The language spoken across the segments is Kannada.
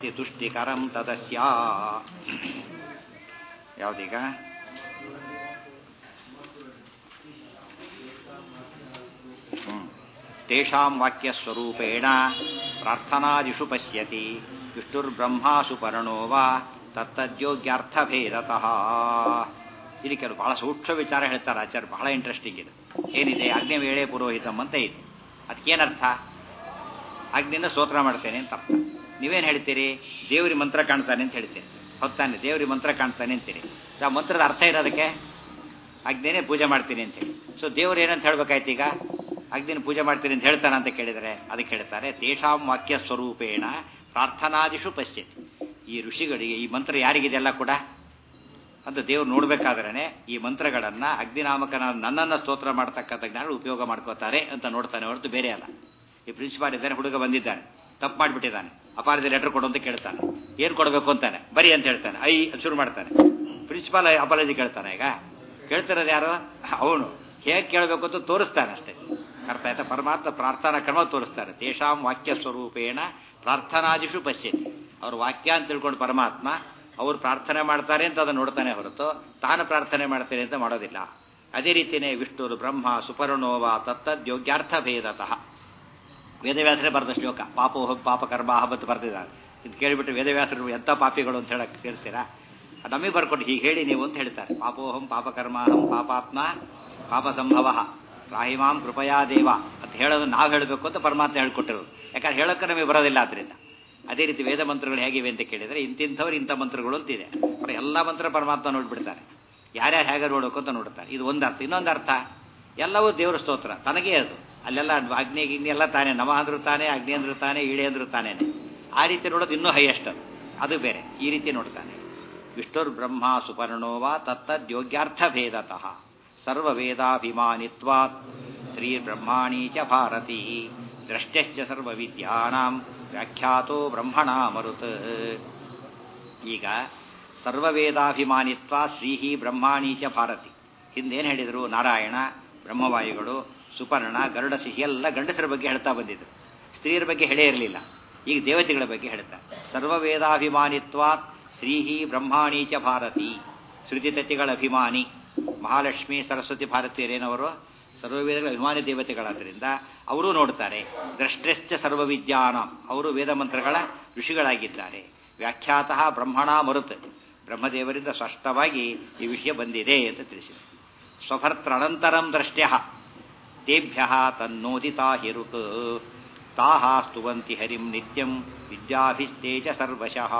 ತುಷ್ಟಿಕರಂ ತದಸ್ಯ ಯಾವ್ದೀಗ ಹ್ಮ್. ತೇಷಾಂ ವಾಕ್ಯಸ್ವರೂಪೇಣ ಪ್ರಾರ್ಥನಾದಿಷು ಪಶ್ಯತಿ ವಿಷ್ಣುರ್ಬ್ರಹ್ಮಾಸು ಪರಣೋ ವಾ ತತ್ತದ್ಯೋಗ್ಯಾರ್ಥಭೇದತಃ ಇಲ್ಲಿ ಕೆಲವು ಬಹಳ ಸೂಕ್ಷ್ಮ ವಿಚಾರ ಹೇಳ್ತಾರೆ ಆಚಾರ್ಯ ಬಹಳ ಇಂಟ್ರೆಸ್ಟಿಂಗ್ ಇದು ಏನಿದೆ ಅಗ್ನಿ ವೇಳೆ ಪುರೋಹಿತಂ ಅಂತ ಇದೆ ಅದಕ್ಕೇನರ್ಥ ಅಗ್ನಿನ ಸ್ತೋತ್ರ ಮಾಡ್ತೇನೆ ಅಂತ ಅರ್ಥ ನೀವೇನು ಹೇಳ್ತೀರಿ ದೇವರಿ ಮಂತ್ರ ಕಾಣ್ತಾನೆ ಅಂತ ಹೇಳ್ತೀರಿ ಹೊತ್ತಾನೆ ದೇವರಿ ಮಂತ್ರ ಕಾಣ್ತಾನೆ ಅಂತೀರಿ ಆ ಮಂತ್ರದ ಅರ್ಥ ಇರೋದಕ್ಕೆ ಅಗ್ನಿನೇ ಪೂಜೆ ಮಾಡ್ತೀನಿ ಅಂತ ಹೇಳಿ ಸೊ ದೇವ್ರು ಏನಂತ ಹೇಳ್ಬೇಕಾಯ್ತು ಈಗ ಅಗ್ನಿನ ಪೂಜೆ ಮಾಡ್ತೀನಿ ಅಂತ ಹೇಳ್ತಾನೆ ಅಂತ ಕೇಳಿದರೆ ಅದಕ್ಕೆ ಹೇಳ್ತಾರೆ ತೇಷಾಂ ವಾಕ್ಯ ಸ್ವರೂಪೇಣ ಪ್ರಾರ್ಥನಾದಿಷು ಪಶ್ಯತಿ ಈ ಋಷಿಗಳಿಗೆ ಈ ಮಂತ್ರ ಯಾರಿಗಿದೆಲ್ಲ ಕೂಡ ಅಂತ ದೇವ್ರು ನೋಡ್ಬೇಕಾದ್ರೆ ಈ ಮಂತ್ರಗಳನ್ನ ಅಗ್ನಿನಾಮಕನ ನನ್ನನ್ನು ಸ್ತೋತ್ರ ಮಾಡ್ತಕ್ಕಂಥ ಜ್ಞಾನ ಉಪಯೋಗ ಮಾಡ್ಕೋತಾರೆ ಅಂತ ನೋಡ್ತಾನೆ ಹೊರತು ಬೇರೆ ಅಲ್ಲ ಈ ಪ್ರಿನ್ಸಿಪಾಲ್ ಇದ್ದಾನೆ ಹುಡುಗ ಬಂದಿದ್ದಾನೆ ತಪ್ಪು ಮಾಡಿಬಿಟ್ಟಿದ್ದಾನೆ ಅಪಾರದ ಲೆಟರ್ ಕೊಡು ಅಂತ ಕೇಳ್ತಾನೆ ಏನು ಕೊಡಬೇಕು ಅಂತಾನೆ ಬರಿ ಅಂತ ಹೇಳ್ತಾನೆ ಐ ಅಂತ ಶುರು ಮಾಡ್ತಾನೆ ಪ್ರಿನ್ಸಿಪಾಲ್ ಅಪಾಲಜಿ ಕೇಳ್ತಾನೆ ಈಗ ಕೇಳ್ತಿರೋದು ಯಾರು ಅವನು ಹೇಗೆ ಕೇಳಬೇಕು ಅಂತ ತೋರಿಸ್ತಾನೆ ಅಷ್ಟೇ ಅರ್ಥ ಆಯ್ತಾ ಪರಮಾತ್ಮ ಪ್ರಾರ್ಥನಾ ಕ್ರಮ ತೋರಿಸ್ತಾನೆ ತೇಷಾಂ ವಾಕ್ಯ ಸ್ವರೂಪೇಣ ಪ್ರಾರ್ಥನಾದಿಷು ಪಶ್ಯತಿ ಅವ್ರ ವಾಕ್ಯ ಅಂತ ತಿಳ್ಕೊಂಡು ಪರಮಾತ್ಮ ಅವ್ರು ಪ್ರಾರ್ಥನೆ ಮಾಡ್ತಾರೆ ಅಂತ ಅದನ್ನು ನೋಡ್ತಾನೆ ಹೊರತು ತಾನು ಪ್ರಾರ್ಥನೆ ಮಾಡ್ತೇನೆ ಅಂತ ಮಾಡೋದಿಲ್ಲ ಅದೇ ರೀತಿಯೇ ವಿಷ್ಣುರು ಬ್ರಹ್ಮ ಸುಪರ್ಣೋವ ತತ್ತದ್ಯೋಗ್ಯಾರ್ಥ ಭೇದತಃ ವೇದವ್ಯಾಸರೇ ಬರೆದ ಶ್ಲೋಕ ಪಾಪೋಹಂ ಪಾಪಕರ್ಮ ಅಂತ ಬರೆದಿದ್ದಾರೆ ಇದು ಕೇಳಿಬಿಟ್ಟು ವೇದವ್ಯಾಸರು ಎಂಥ ಪಾಪಿಗಳು ಅಂತ ಹೇಳಕ್ ಕೇಳ್ತೀರಾ ನಮಗೆ ಬರ್ಕೊಟ್ಟು ಹೀಗೆ ಹೇಳಿ ನೀವು ಅಂತ ಹೇಳ್ತಾರೆ ಪಾಪೋಹಂ ಪಾಪಕರ್ಮಾಹಂ ಪಾಪಾತ್ಮ ಪಾಪ ಸಂಭವ ರಾಹಿಮಾಂ ಕೃಪಯಾ ದೇವ ಅಂತ ಹೇಳೋದು ನಾವು ಹೇಳಬೇಕು ಅಂತ ಪರಮಾತ್ಮ ಹೇಳ್ಕೊಟ್ಟಿರೋದು ಯಾಕಂದ್ರೆ ಹೇಳೋಕ್ಕೆ ನಮಗೆ ಬರೋದಿಲ್ಲ ಅದರಿಂದ ಅದೇ ರೀತಿ ವೇದ ಮಂತ್ರಗಳು ಹೇಗಿವೆ ಅಂತ ಕೇಳಿದರೆ ಇಂತಿಂಥವ್ರು ಇಂಥ ಮಂತ್ರಗಳು ಅಂತಿದೆ ಅವ್ರು ಎಲ್ಲ ಮಂತ್ರ ಪರಮಾತ್ಮ ನೋಡ್ಬಿಡ್ತಾರೆ ಯಾರ್ಯಾರು ಹೇಗೆ ನೋಡಬೇಕು ಅಂತ ನೋಡ್ತಾರೆ ಇದು ಒಂದು ಅರ್ಥ ಇನ್ನೊಂದು ಅರ್ಥ ಎಲ್ಲವೂ ದೇವರ ಸ್ತೋತ್ರ ತನಗೇ ಅದು ಅಲ್ಲೆಲ್ಲ ಅಗ್ನಿ ಗಿಗ್ನಿ ಎಲ್ಲ ತಾನೇ ನಮ ಅಂದ್ರು ತಾನೇ ಅಗ್ನಿ ಅಂದ್ರು ತಾನೇ ಇಳೆ ಅಂದ್ರು ತಾನೇನೆ ಆ ರೀತಿ ನೋಡೋದು ಇನ್ನೂ ಹೈಯೆಸ್ಟ್ ಅದು ಅದು ಬೇರೆ ಈ ರೀತಿ ನೋಡ್ತಾನೆ ವಿಷ್ಣುರ್ ಬ್ರಹ್ಮ ಸುಪರ್ಣೋವ ತತ್ತದ್ಯೋಗ್ಯಾರ್ಥ ಭೇದತಃ ಸರ್ವ ವೇದಾಭಿಮಾನಿತ್ವಾತ್ ಶ್ರೀ ಬ್ರಹ್ಮಾಣಿ ಚ ಭಾರತಿ ದ್ರಷ್ಟಶ್ಚ ಸರ್ವ ವಿದ್ಯಾನಾಂ ವ್ಯಾಖ್ಯಾತೋ ಬ್ರಹ್ಮಣ ಮರುತ್ ಈಗ ಸರ್ವವೇದಾಭಿಮಾನಿತ್ವ ಶ್ರೀಹಿ ಬ್ರಹ್ಮಾಣಿ ಚ ಭಾರತಿ ಹಿಂದೇನು ಹೇಳಿದರು ನಾರಾಯಣ ಬ್ರಹ್ಮವಾಯುಗಳು ಸುಪರ್ಣ ಗರುಡ ಸಿಹಿ ಎಲ್ಲ ಗಂಡಸರ ಬಗ್ಗೆ ಹೇಳ್ತಾ ಬಂದಿದ್ರು ಸ್ತ್ರೀಯರ ಬಗ್ಗೆ ಹೇಳೇ ಇರಲಿಲ್ಲ ಈಗ ದೇವತೆಗಳ ಬಗ್ಗೆ ಹೇಳ್ತಾರೆ ಸರ್ವವೇದಾಭಿಮಾನಿತ್ವ ಶ್ರೀಹಿ ಬ್ರಹ್ಮಾಣಿ ಚ ಭಾರತಿ ಶ್ರುತಿತತಿಗಳ ಅಭಿಮಾನಿ ಮಹಾಲಕ್ಷ್ಮಿ ಸರಸ್ವತಿ ಭಾರತೀಯರೇನವರು ಸರ್ವವೇದಗಳ ಅಭಿಮಾನಿ ದೇವತೆಗಳಾದ್ದರಿಂದ ಅವರು ನೋಡ್ತಾರೆ ದ್ರಷ್ಟಶ್ಚ ಸರ್ವವಿದ್ಯಾನ ಅವರು ವೇದ ಮಂತ್ರಗಳ ಋಷಿಗಳಾಗಿದ್ದಾರೆ ವ್ಯಾಖ್ಯಾತಃ ಬ್ರಹ್ಮಣ ಮರುತ್ ಬ್ರಹ್ಮದೇವರಿಂದ ಸ್ಪಷ್ಟವಾಗಿ ಈ ವಿಷಯ ಬಂದಿದೆ ಅಂತ ತಿಳಿಸಿದೆ ಸ್ವಭರ್ತೃನಂತರಂ ದೃಷ್ಟ್ಯ ತೇಭ್ಯ ತನ್ನೋದಿತಾ ಹಿರುಕ್ ತಾಹ ಸ್ತುವಂತಿ ಹರಿಂ ನಿತ್ಯಂ ವಿದ್ಯಾಭಿಸ್ತೇಜ ಸರ್ವಶಃ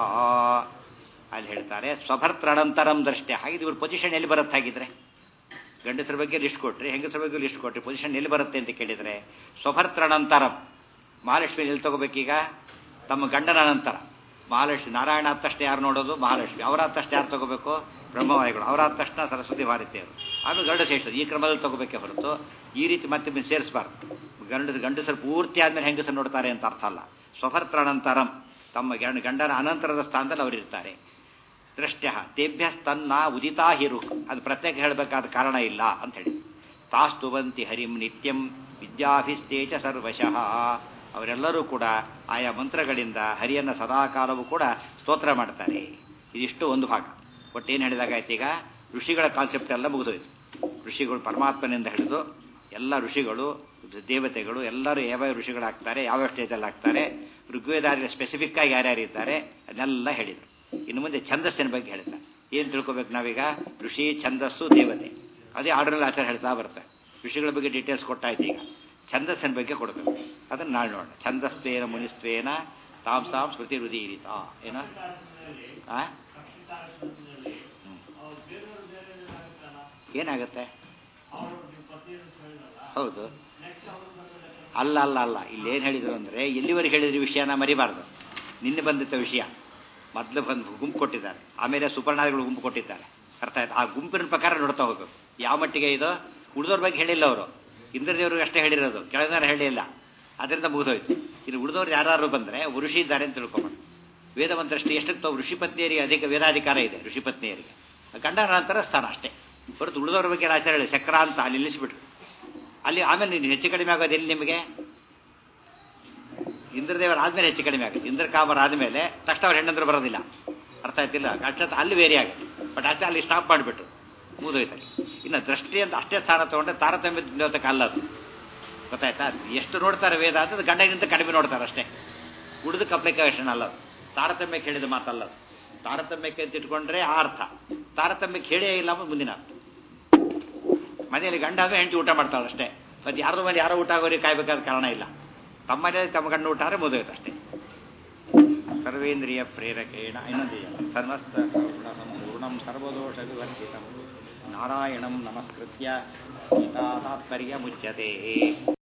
ಅಲ್ಲಿ ಹೇಳ್ತಾರೆ ಸ್ವಭರ್ತೃನಂತರಂ ದೃಷ್ಟ್ಯ ಹಾಗಿದ್ರೆ ಇವ್ರ ಪೊಸಿಷನ್ ಎಲ್ಲಿ ಬರುತ್ತೆ ಹಾಗಿದ್ರೆ ಗಂಡಸರ ಬಗ್ಗೆ ಲಿಸ್ಟ್ ಕೊಟ್ರಿ ಹೆಂಗಸರ ಬಗ್ಗೆ ಲಿಸ್ಟ್ ಕೊಟ್ರಿ ಪೊಸಿಷನ್ ಎಲ್ಲಿ ಬರುತ್ತೆ ಅಂತ ಕೇಳಿದರೆ ಸ್ವಭರ್ತೃನಂತರಂ ಮಹಾಲಕ್ಷ್ಮಿ ಎಲ್ಲಿ ತಗೋಬೇಕೀಗ ತಮ್ಮ ಗಂಡನ ನಂತರ ಮಹಾಲಕ್ಷ್ಮಿ ನಾರಾಯಣ ಆದ ತಕ್ಷಣ ಯಾರು ನೋಡೋದು ಮಹಾಲಕ್ಷ್ಮಿ ಅವರಾದ ತಕ್ಷಣ ಯಾರು ತಗೋಬೇಕು ಬ್ರಹ್ಮವಾಯುಗಳು ಅವರಾದ ತಕ್ಷಣ ಸರಸ್ವತಿ ಭಾರತೀಯರು ಆಮೇಲೆ ಗಂಡ ಶ್ರೇಷ್ಠರು ಈ ಕ್ರಮದಲ್ಲಿ ತಗೋಬೇಕೇ ಹೊರತು ಈ ರೀತಿ ಮತ್ತೆ ಸೇರಿಸಬಾರ್ದು ಗಂಡಸ ಗಂಡಸರು ಪೂರ್ತಿ ಆದ್ಮೇಲೆ ಹೆಂಗಸರು ನೋಡ್ತಾರೆ ಅಂತ ಅರ್ಥ ಅಲ್ಲ ಸ್ವಭರ್ತೃನಂತರಂ ತಮ್ಮ ಗಂಡ ಗಂಡನ ಅನಂತರದ ಸ್ಥಾನದಲ್ಲಿ ಅವರಿರ್ತಾರೆ ದೃಷ್ಟ್ಯ ತೇಭ್ಯ ತನ್ನ ಉದಿತಾ ಹಿರು ಅದು ಪ್ರತ್ಯೇಕ ಹೇಳಬೇಕಾದ ಕಾರಣ ಇಲ್ಲ ಅಂತ ಹೇಳಿ ತಾಸ್ತುವಂತಿ ಹರಿಂ ನಿತ್ಯಂ ವಿದ್ಯಾಭಿಸ್ತೇಜ ಸರ್ವಶಃ ಅವರೆಲ್ಲರೂ ಕೂಡ ಆಯಾ ಮಂತ್ರಗಳಿಂದ ಹರಿಯನ್ನು ಸದಾಕಾಲವೂ ಕೂಡ ಸ್ತೋತ್ರ ಮಾಡ್ತಾರೆ ಇದಿಷ್ಟು ಒಂದು ಭಾಗ ಒಟ್ಟೇನು ಹೇಳಿದಾಗಾಯ್ತು ಈಗ ಋಷಿಗಳ ಕಾನ್ಸೆಪ್ಟ್ ಎಲ್ಲ ಮುಗಿದೋಯ್ತು ಋಷಿಗಳು ಪರಮಾತ್ಮನಿಂದ ಹಿಡಿದು ಎಲ್ಲ ಋಷಿಗಳು ದೇವತೆಗಳು ಎಲ್ಲರೂ ಯಾವ್ಯಾವ ಋಷಿಗಳಾಗ್ತಾರೆ ಯಾವ್ಯಾವ ಸ್ಟೇಜಲ್ಲಿ ಆಗ್ತಾರೆ ಋಗ್ವೇದಾರಿಗೆ ಸ್ಪೆಸಿಫಿಕ್ ಆಗಿ ಯಾರ್ಯಾರು ಇದ್ದಾರೆ ಅದನ್ನೆಲ್ಲ ಹೇಳಿದರು ಇನ್ನು ಮುಂದೆ ಛಂದಸ್ಸಿನ ಬಗ್ಗೆ ಹೇಳ್ತಾರೆ ಏನು ತಿಳ್ಕೊಬೇಕು ನಾವೀಗ ಋಷಿ ಛಂದಸ್ಸು ದೇವತೆ ಅದೇ ಆರ್ಡರ್ನಲ್ಲಿ ಆಚಾರ ಹೇಳ್ತಾ ಬರ್ತಾರೆ ಋಷಿಗಳ ಬಗ್ಗೆ ಡೀಟೇಲ್ಸ್ ಕೊಟ್ಟಾಯ್ತು ಈಗ ಛಂದಸ್ಸಿನ ಬಗ್ಗೆ ಕೊಡಬೇಕು ಅದನ್ನು ನಾಳೆ ನೋಡೋಣ ಛಂದಸ್ತ್ವೇನ ಮುನಿಸ್ತ್ವೇನ ತಾಂಸಾಂ ಸ್ಮೃತಿ ರುದೀರಿತ ಏನ ಆ ಏನಾಗುತ್ತೆ ಹೌದು ಅಲ್ಲ ಅಲ್ಲ ಅಲ್ಲ ಇಲ್ಲೇನು ಹೇಳಿದ್ರು ಅಂದರೆ ಎಲ್ಲಿವರೆಗೆ ಹೇಳಿದ್ರಿ ವಿಷಯನ ಮರಿಬಾರ್ದು ನಿನ್ನೆ ಬಂದಿದ್ದ ವಿಷಯ ಮೊದಲು ಬಂದು ಗುಂಪು ಕೊಟ್ಟಿದ್ದಾರೆ ಆಮೇಲೆ ಸುಪರ್ಣಾದಿಗಳು ಗುಂಪು ಕೊಟ್ಟಿದ್ದಾರೆ ಅರ್ಥ ಆಯ್ತು ಆ ಗುಂಪಿನ ಪ್ರಕಾರ ನೋಡ್ತಾ ಹೋಗಬೇಕು ಯಾವ ಮಟ್ಟಿಗೆ ಇದು ಉಳಿದವ್ರ ಬಗ್ಗೆ ಹೇಳಿಲ್ಲ ಅವರು ಇಂದ್ರದೇವ್ರಿಗೆ ಅಷ್ಟೇ ಹೇಳಿರೋದು ಕೆಳಗಾರ ಹೇಳಿಲ್ಲ ಅದರಿಂದ ಮುಗಿದೋಯ್ತು ಇನ್ನು ಉಳಿದವ್ರು ಯಾರು ಬಂದರೆ ಋಷಿ ಇದ್ದಾರೆ ಅಂತ ತಿಳ್ಕೊಬಾರ್ದು ವೇದ ಮಂತ್ರಷ್ಟು ಎಷ್ಟಕ್ಕೆ ತಾವು ಋಷಿಪತ್ನಿಯರಿಗೆ ಅಧಿಕ ವೇದಾಧಿಕಾರ ಇದೆ ಋಷಿಪತ್ನಿಯರಿಗೆ ಗಂಡನ ನಂತರ ಸ್ಥಾನ ಅಷ್ಟೇ ಹೊರತು ಉಳಿದವ್ರ ಬಗ್ಗೆ ಆಚಾರ ಹೇಳಿ ಚಕ್ರ ಅಂತ ಅಲ್ಲಿ ನಿಲ್ಲಿಸ್ಬಿಟ್ರು ಅಲ್ಲಿ ಆಮೇಲೆ ನೀನು ಹೆಚ್ಚು ಕಡಿಮೆ ಆಗೋದು ಎಲ್ಲಿ ನಿಮಗೆ ಇಂದ್ರದೇವರ ಆದ್ಮೇಲೆ ಹೆಚ್ಚು ಕಡಿಮೆ ಆಗುತ್ತೆ ಇಂದ್ರ ಕಾಮರ ಆದಮೇಲೆ ತಕ್ಷಣ ಅವ್ರ ಹೆಣ್ಣಂದ್ರೆ ಬರೋದಿಲ್ಲ ಅರ್ಥ ಆಯ್ತಿಲ್ಲ ಅಕ್ಷತ ಅಲ್ಲಿ ವೇರಿ ಆಗುತ್ತೆ ಬಟ್ ಅಷ್ಟೇ ಅಲ್ಲಿ ಸ್ಟಾಪ್ ಮಾಡಿಬಿಟ್ಟು ಮುಗಿದೋಯ್ತಾರೆ ಇನ್ನು ದೃಷ್ಟಿ ಅಂತ ಅಷ್ಟೇ ಸ್ಥಾನ ತಗೊಂಡ್ರೆ ತಾರತಮ್ಯ ದ್ಯೋತಕ ಅಲ್ಲ ಅದು ಗೊತ್ತಾಯ್ತಾ ಎಷ್ಟು ನೋಡ್ತಾರೆ ವೇದ ಅಂತ ಗಂಡಗಿಂತ ಕಡಿಮೆ ನೋಡ್ತಾರೆ ಅಷ್ಟೇ ಉಳಿದ ಅಪ್ಲಿಕೇಶನ್ ಅಲ್ಲ ಅದು. ತಾರತಮ್ಯಕ್ಕೆ ಹೇಳಿದ ಮಾತಲ್ಲ ಅದು. ತಾರತಮ್ಯಕ್ಕೆ ಅಂತ ಇಟ್ಕೊಂಡ್ರೆ ಆ ಅರ್ಥ ತಾರತಮ್ಯಕ್ಕೆ ಹೇಳೇ ಇಲ್ಲ ಅನ್ನೋದು ಮುಂದಿನ ಅರ್ಥ ಮನೆಯಲ್ಲಿ ಗಂಡ ಆದ್ರೆ ಹೆಂಡತಿ ಊಟ ಮಾಡ್ತಾಳೆ ಅಷ್ಟೇ ಮತ್ತೆ ಯಾರ್ದು ಮನೆ ಯಾರೋ ಊಟ ಆಗೋರಿಗೆ ಕಾಯ್ಬೇಕಾದ ಕಾರಣ ಇಲ್ಲ ತಮ್ಮ ಮನೆಯಲ್ಲಿ ತಮ್ಮ ಗಂಡ ಊಟ ಆದ್ರೆ ಮುಗಿದೋಯ್ತು ಅಷ್ಟೇ ಸರ್ವೇಂದ್ರಿಯ ಪ್ರೇರಕೇಣ ಇನ್ನೊಂದಿದೆ ಸಮಸ್ತ ಗುಣ ಸಂಪೂರ್ಣಂ ಸರ್ವದೋಷ ವಿವರ್ಜಿತಂ ನಾರಾಯಣಂ ನಮಸ್ಕೃತ್ಯ ಗೀತಾ ತಾತ್ಪರ್ಯ ಮುಚ್ಯತೆ